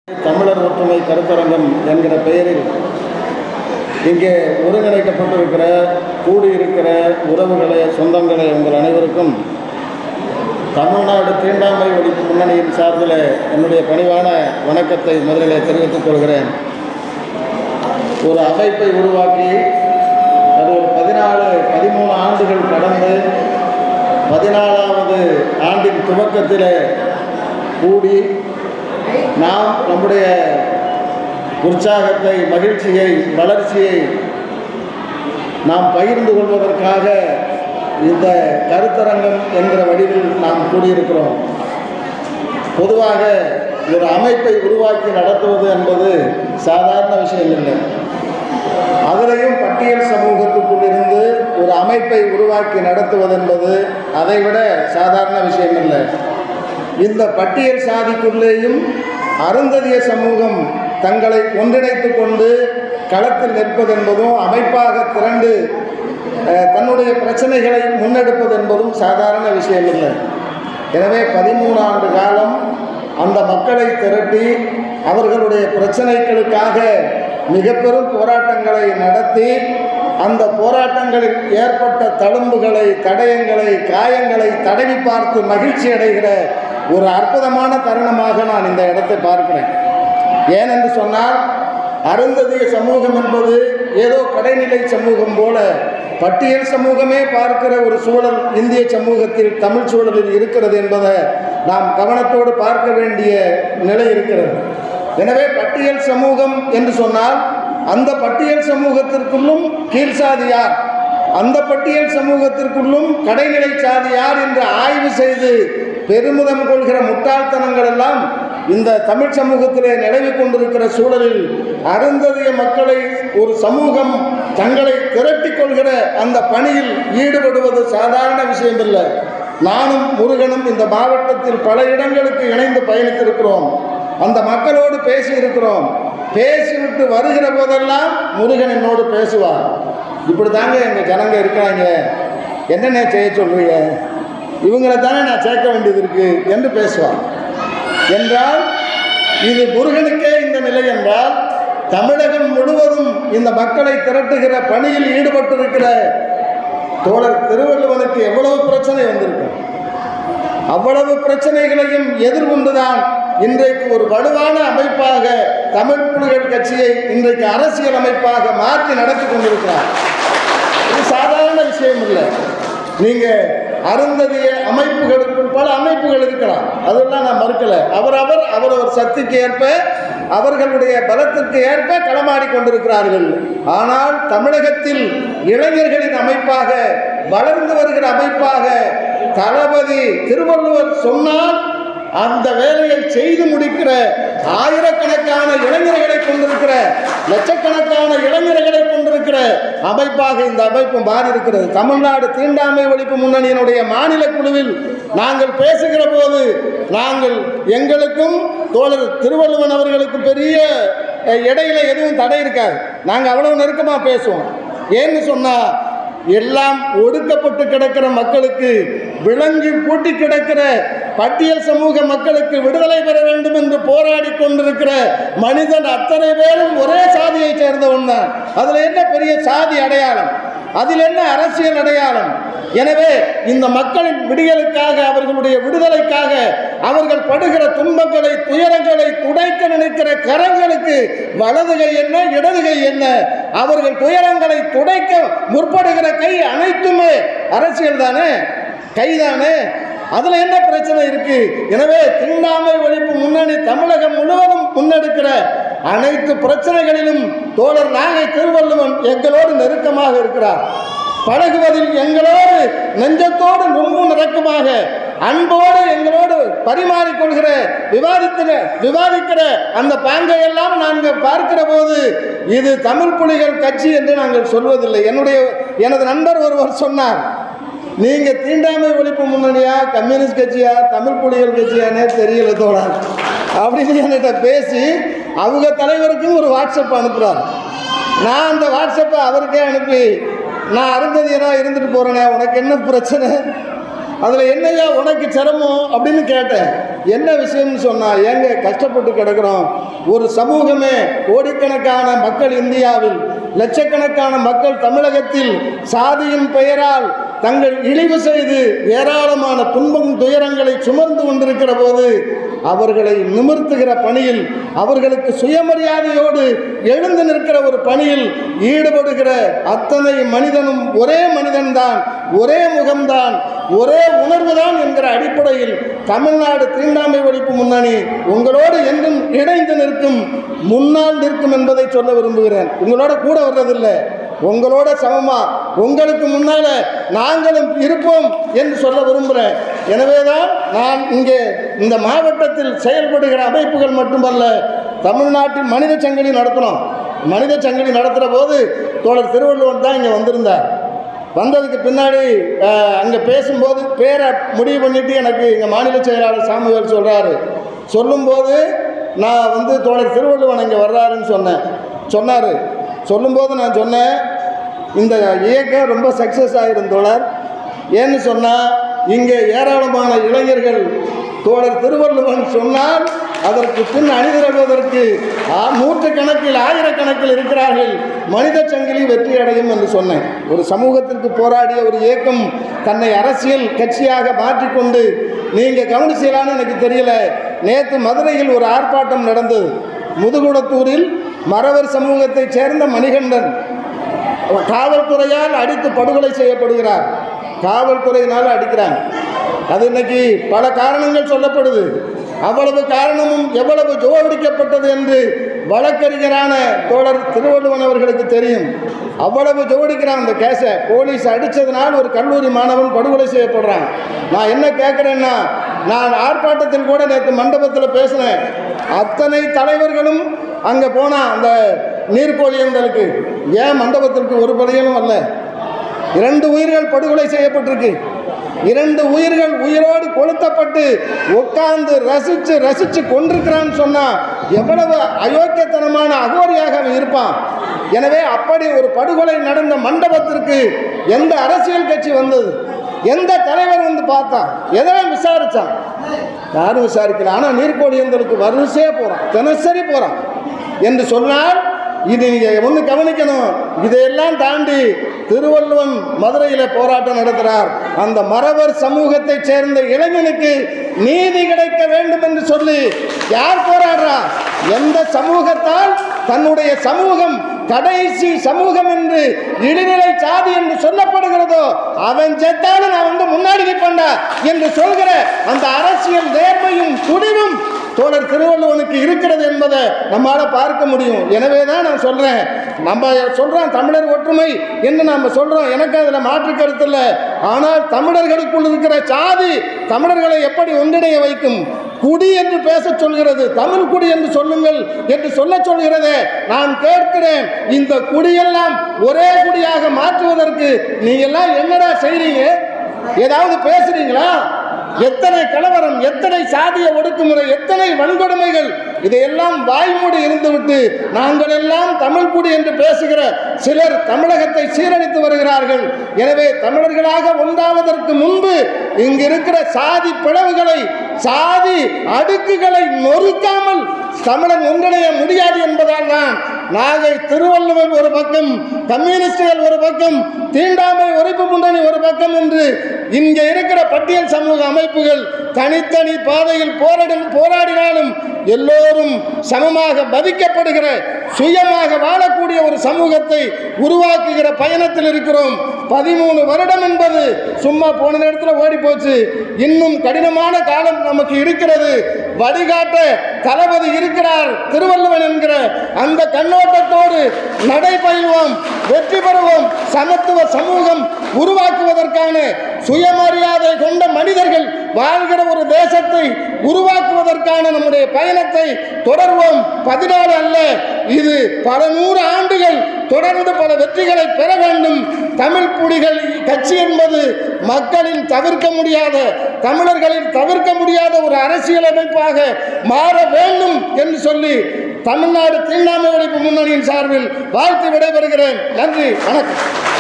தமிழர் ஒற்றுமை கருத்தரங்கம் என்கிற பெயரில் இங்கே ஒருங்கிணைக்கப்பட்டிருக்கிற கூடியிருக்கிற உறவுகளே சொந்தங்களே உங்கள் அனைவருக்கும் தமிழ்நாடு தீண்டாமை ஒழிப்பு முன்னணியின் சார்பில் என்னுடைய பணிவான வணக்கத்தை முதலில் தெரிவித்துக் கொள்கிறேன் ஒரு அமைப்பை உருவாக்கி அது ஒரு பதினாலு பதிமூணு ஆண்டுகள் கடந்து பதினாலாவது ஆண்டின் துவக்கத்தில் கூடி நாம் நம்முடைய உற்சாகத்தை மகிழ்ச்சியை வளர்ச்சியை நாம் பகிர்ந்து கொள்வதற்காக இந்த கருத்தரங்கம் என்கிற வடிவில் நாம் கூடியிருக்கிறோம் பொதுவாக ஒரு அமைப்பை உருவாக்கி நடத்துவது என்பது சாதாரண விஷயம் இல்லை அதிலையும் பட்டியல் சமூகத்துக்குள்ளிருந்து ஒரு அமைப்பை உருவாக்கி நடத்துவது என்பது அதைவிட சாதாரண விஷயம் இல்லை இந்த பட்டியல் சாதிக்குள்ளேயும் அருந்ததிய சமூகம் தங்களை ஒன்றிணைத்து கொண்டு களத்தில் நிற்பது என்பதும் அமைப்பாக திரண்டு அஹ், தன்னுடைய பிரச்சனைகளை முன்னெடுப்பது என்பதும் சாதாரண விஷயம் இல்லை எனவே பதிமூணு ஆண்டு காலம் அந்த மக்களை திரட்டி அவர்களுடைய பிரச்சனைகளுக்காக மிக பெரும் போராட்டங்களை நடத்தி அந்த போராட்டங்களில் ஏற்பட்ட தழும்புகளை தடயங்களை காயங்களை தடவி பார்த்து மகிழ்ச்சி அடைகிற ஒரு அற்புதமான தருணமாக நான் இந்த இடத்தை பார்க்கிறேன் ஏனென்று சொன்னால் அருந்ததிய சமூகம் என்பது ஏதோ கடைநிலை சமூகம் போல பட்டியல் சமூகமே பார்க்கிற ஒரு சூழல் இந்திய சமூகத்தில் தமிழ் சூழலில் இருக்கிறது என்பதை நாம் கவனத்தோடு பார்க்க வேண்டிய நிலை இருக்கிறது எனவே பட்டியல் சமூகம் என்று சொன்னால் அந்த பட்டியல் சமூகத்திற்குள்ளும் கீழ் சாதி யார் அந்த பட்டியல் சமூகத்திற்குள்ளும் கடைநிலை சாதி யார் என்று ஆய்வு செய்து பெருமிதம் கொள்கிற முட்டாள்தனங்கள் எல்லாம் இந்த தமிழ் சமூகத்திலே நிலவி கொண்டிருக்கிற சூழலில் அருந்ததிய மக்களை ஒரு சமூகம் தங்களை திரட்டிக் கொள்கிற அந்த பணியில் ஈடுபடுவது சாதாரண விஷயம் இல்லை நானும் முருகனும் இந்த மாவட்டத்தில் பல இடங்களுக்கு இணைந்து பயணித்திருக்கிறோம் அந்த மக்களோடு பேசி இருக்கிறோம் பேசிவிட்டு வருகிற போதெல்லாம் முருகன் என்னோடு பேசுவார் இப்படி தாங்க எங்கள் ஜனங்க இருக்கிறாங்க என்னென்ன செய்ய சொல்றீங்க இவங்களை தானே நான் சேர்க்க வேண்டியது இருக்கு என்று பேசுவார் என்றால் இது முருகனுக்கே இந்த நிலை என்றால் தமிழகம் முழுவதும் இந்த மக்களை திரட்டுகிற பணியில் ஈடுபட்டிருக்கிற தோழர் திருவள்ளுவனுக்கு எவ்வளவு பிரச்சனை வந்திருக்கும் அவ்வளவு பிரச்சனைகளையும் எதிர்கொண்டுதான் இன்றைக்கு ஒரு வலுவான அமைப்பாக தமிழ் புலிகள் கட்சியை இன்றைக்கு அரசியல் அமைப்பாக மாற்றி நடத்தி கொண்டிருக்கிறார் இது சாதாரண விஷயம் இல்லை நீங்க அருந்ததிய அமைப்புகளுக்குள் பல அமைப்புகள் இருக்கலாம் அதெல்லாம் நான் மறுக்கல அவரவர் அவரவர் சக்திக்கு ஏற்ப அவர்களுடைய பலத்திற்கு ஏற்ப களமாடி கொண்டிருக்கிறார்கள் ஆனால் தமிழகத்தில் இளைஞர்களின் அமைப்பாக வளர்ந்து வருகிற அமைப்பாக தளபதி திருவள்ளுவர் சொன்னால் அந்த வேலையை செய்து முடிக்கிற ஆயிரக்கணக்கான இளைஞர்களை கொண்டிருக்கிற லட்சக்கணக்கான இளைஞர்களை கொண்டிருக்கிற அமைப்பாக இந்த அமைப்பு மாறி இருக்கிறது தமிழ்நாடு தீண்டாமை ஒழிப்பு முன்னணியினுடைய மாநில குழுவில் நாங்கள் பேசுகிற போது நாங்கள் எங்களுக்கும் தோழர் திருவள்ளுவன் அவர்களுக்கு பெரிய அஹ், இடையில எதுவும் தடை இருக்காது நாங்கள் அவ்வளவு நெருக்கமாக பேசுவோம் ஏன்னு சொன்னால் எல்லாம் ஒடுக்கப்பட்டு கிடக்கிற மக்களுக்கு விளங்கி பூட்டி கிடக்கிற பட்டியல் சமூக மக்களுக்கு விடுதலை பெற வேண்டும் என்று போராடி கொண்டிருக்கிற மனிதன் அத்தனை பேரும் ஒரே சாதியை சேர்ந்தவன் தான் அதில் என்ன பெரிய சாதி அடையாளம் அதில் என்ன அரசியல் அடையாளம் எனவே இந்த மக்களின் விடியலுக்காக அவர்களுடைய விடுதலைக்காக அவர்கள் படுகிற துன்பங்களை துயரங்களை துடைக்க நினைக்கிற கரங்களுக்கு வலதுகை என்ன இடதுகை என்ன அவர்கள் துயரங்களை துடைக்க முற்படுகிற கை அனைத்துமே அரசியல் தானே கைதானே அதுல என்ன பிரச்சனை இருக்கு எனவே தீண்டாமை ஒழிப்பு முன்னணி தமிழகம் முழுவதும் முன்னெடுக்கிற அனைத்து பிரச்சனைகளிலும் தோழர் நாகை திருவள்ளுவன் எங்களோடு நெருக்கமாக இருக்கிறார் பழகுவதில் எங்களோடு நெஞ்சத்தோடு ரொம்ப நெருக்கமாக அன்போடு எங்களோடு பரிமாறிக்கொள்கிற விவாதிக்கிற விவாதிக்கிற அந்த பாங்கை எல்லாம் நாங்கள் பார்க்கிற போது இது தமிழ் புலிகள் கட்சி என்று நாங்கள் சொல்வதில்லை என்னுடைய எனது நண்பர் ஒருவர் சொன்னார் நீங்க தீண்டாமை ஒழிப்பு முன்னணியா கம்யூனிஸ்ட் கட்சியா தமிழ் புலிகள் கட்சியானே தெரியல தோழர் அப்படின்னு என்கிட்ட பேசி அவங்க தலைவருக்கும் ஒரு வாட்ஸ்அப் அனுப்புறார் நான் அந்த வாட்ஸ்அப்பை அவருக்கே அனுப்பி நான் அருந்ததியனா இருந்துட்டு போறேனே உனக்கு என்ன பிரச்சனை அதில் என்னையா உனக்கு சிரமம் அப்படின்னு கேட்டேன் என்ன விஷயம்னு சொன்னால் ஏங்க கஷ்டப்பட்டு கிடக்கிறோம் ஒரு சமூகமே கோடிக்கணக்கான மக்கள் இந்தியாவில் லட்சக்கணக்கான மக்கள் தமிழகத்தில் சாதியின் பெயரால் தங்கள் இழிவு செய்து ஏராளமான துன்பம் துயரங்களை சுமந்து கொண்டிருக்கிற போது அவர்களை நிமிர்த்துகிற பணியில் அவர்களுக்கு சுயமரியாதையோடு எழுந்து நிற்கிற ஒரு பணியில் ஈடுபடுகிற அத்தனை மனிதனும் ஒரே மனிதன்தான் ஒரே முகம்தான் ஒரே உணர்வுதான் என்கிற அடிப்படையில் தமிழ்நாடு தீண்டாமை ஒழிப்பு முன்னணி உங்களோடு என்றும் இணைந்து நிற்கும் முன்னால் நிற்கும் என்பதை சொல்ல விரும்புகிறேன் உங்களோட கூட வர்றதில்லை உங்களோட சமமா உங்களுக்கு முன்னால நாங்களும் இருப்போம் என்று சொல்ல விரும்புகிறேன் எனவேதான் நான் இங்கே இந்த மாவட்டத்தில் செயல்படுகிற அமைப்புகள் மட்டுமல்ல தமிழ்நாட்டில் மனித சங்கிலி நடத்தணும் மனித சங்கிலி நடத்துகிற போது தோழர் திருவள்ளுவர் தான் இங்கே வந்திருந்தார் வந்ததுக்கு பின்னாடி அங்கே பேசும்போது பேரை முடிவு பண்ணிட்டு எனக்கு எங்கள் மாநில செயலாளர் சாமுவேல் சொல்கிறாரு சொல்லும்போது நான் வந்து தோழர் திருவள்ளுவன் இங்கே வர்றாருன்னு சொன்னேன் சொன்னார் சொல்லும்போது நான் சொன்னேன் இந்த இயக்கம் ரொம்ப சக்ஸஸ் ஆகிரும் தோழர் ஏன்னு சொன்னால் இங்கே ஏராளமான இளைஞர்கள் தோழர் திருவள்ளுவன் சொன்னால் அதற்கு பின் அணிதிரள்வதற்கு ஆ- நூற்றுக்கணக்கில் ஆயிரக்கணக்கில் இருக்கிறார்கள் மனித சங்கிலி வெற்றி அடையும் என்று சொன்னேன் ஒரு சமூகத்திற்கு போராடிய ஒரு இயக்கம் தன்னை அரசியல் கட்சியாக மாற்றிக்கொண்டு நீங்கள் கவனிச்சீங்களான்னு எனக்கு தெரியல நேற்று மதுரையில் ஒரு ஆர்ப்பாட்டம் நடந்தது முதுகுடத்தூரில் மறவர் சமூகத்தைச் சேர்ந்த மணிகண்டன் காவல்துறையால் அடித்து படுகொலை செய்யப்படுகிறார் காவல்துறையினால் அடிக்கிறாங்க அது இன்னைக்கு பல காரணங்கள் சொல்லப்படுது அவ்வளவு காரணமும் எவ்வளவு ஜோடிக்கப்பட்டது என்று வழக்கறிஞரான தோழர் திருவள்ளுவன் அவர்களுக்கு தெரியும் அவ்வளவு ஜோடிக்கிறான் அந்த கேஸை போலீஸ் அடித்ததுனால் ஒரு கல்லூரி மாணவன் படுகொலை செய்யப்படுறான் நான் என்ன கேட்குறேன்னா நான் ஆர்ப்பாட்டத்தில் கூட நேற்று மண்டபத்தில் பேசினேன் அத்தனை தலைவர்களும் அங்கே போனால் அந்த நீர்க்கோழியங்களுக்கு ஏன் மண்டபத்திற்கு ஒரு படையலும் அல்ல இரண்டு உயிர்கள் படுகொலை செய்யப்பட்டிருக்கு இரண்டு உயிர்கள் உயிரோடு கொளுத்தப்பட்டு உட்கார்ந்து ரசித்து ரசித்து கொண்டிருக்கிறான்னு சொன்னால் எவ்வளவு அயோக்கியத்தனமான அகோரியாக அவன் இருப்பான் எனவே அப்படி ஒரு படுகொலை நடந்த மண்டபத்திற்கு எந்த அரசியல் கட்சி வந்தது எந்த தலைவர் வந்து பார்த்தான் எதெல்லாம் விசாரிச்சான் யாரும் விசாரிக்கல ஆனால் நீர்க்கோழியங்களுக்கு வரிசையாக போகிறான் தினசரி போகிறான் என்று சொன்னால் இது நீங்கள் ஒன்று கவனிக்கணும் இதையெல்லாம் தாண்டி திருவள்ளுவன் மதுரையில் போராட்டம் நடத்துகிறார் அந்த மறவர் சமூகத்தைச் சேர்ந்த இளைஞனுக்கு நீதி கிடைக்க வேண்டும் என்று சொல்லி யார் போராடுறா எந்த சமூகத்தால் தன்னுடைய சமூகம் கடைசி சமூகம் என்று இடைநிலை சாதி என்று சொல்லப்படுகிறதோ அவன் செத்தாலும் நான் வந்து முன்னாடி நிற்பேன்டா என்று சொல்கிற அந்த அரசியல் நேர்மையும் துணிவும் தோழர் திருவள்ளுவனுக்கு இருக்கிறது என்பதை நம்மால பார்க்க முடியும் எனவே தான் நான் சொல்றேன் நம்ம சொல்றோம் தமிழர் ஒற்றுமை என்று நாம சொல்றோம் எனக்கு அதில் மாற்று கருத்து இல்லை ஆனால் தமிழர்களுக்குள் இருக்கிற சாதி தமிழர்களை எப்படி ஒன்றிணைய வைக்கும் குடி என்று பேச சொல்கிறது தமிழ் குடி என்று சொல்லுங்கள் என்று சொல்ல சொல்கிறதே நான் கேட்கிறேன் இந்த குடியெல்லாம் ஒரே குடியாக மாற்றுவதற்கு நீங்க எல்லாம் என்னடா செய்றீங்க ஏதாவது பேசுறீங்களா எத்தனை கலவரம் எத்தனை சாதிய ஒடுக்குமுறை எத்தனை வன்கொடுமைகள் இதையெல்லாம் வாய்மூடி இருந்துவிட்டு நாங்கள் எல்லாம் தமிழ் குடி என்று பேசுகிற சிலர் தமிழகத்தை சீரழித்து வருகிறார்கள் எனவே தமிழர்களாக ஒன்றாவதற்கு முன்பு இங்கு இருக்கிற சாதி பிளவுகளை சாதி அடுக்குகளை நொறுக்காமல் தமிழன் ஒன்றிணைய முடியாது என்பதால் தான் நாகை திருவள்ளுவர் ஒரு பக்கம் கம்யூனிஸ்டுகள் ஒரு பக்கம் தீண்டாமை ஒழிப்பு முன்னணி ஒரு பக்கம் என்று இங்கே இருக்கிற பட்டியல் சமூக அமைப்புகள் தனித்தனி பாதையில் போராடும் போராடினாலும் எல்லோரும் சமமாக மதிக்கப்படுகிற சுயமாக வாழக்கூடிய ஒரு சமூகத்தை உருவாக்குகிற பயணத்தில் இருக்கிறோம் பதிமூணு வருடம் என்பது சும்மா போன நேரத்தில் ஓடி போச்சு இன்னும் கடினமான காலம் நமக்கு இருக்கிறது வழிகாட்ட தளபதி இருக்கிறார் திருவள்ளுவன் என்கிற அந்த கண்ணோட்டத்தோடு நடைபயில்வோம் வெற்றி பெறுவோம் சமத்துவ சமூகம் உருவாக்குவதற்கான சுயமரியாதை கொண்ட மனிதர்கள் வாழ்கிற ஒரு தேசத்தை உருவாக்குவதற்கான நம்முடைய பயணத்தை தொடர்வோம் பதினாலு அல்ல இது பல நூறு ஆண்டுகள் தொடர்ந்து பல வெற்றிகளை பெற வேண்டும் தமிழ் குடிகள் கட்சி என்பது மக்களின் தவிர்க்க முடியாத தமிழர்களின் தவிர்க்க முடியாத ஒரு அரசியல் அமைப்பாக மாற வேண்டும் என்று சொல்லி தமிழ்நாடு தீண்டாமை ஒழிப்பு முன்னணியின் சார்பில் வாழ்த்து விடைபெறுகிறேன் நன்றி வணக்கம்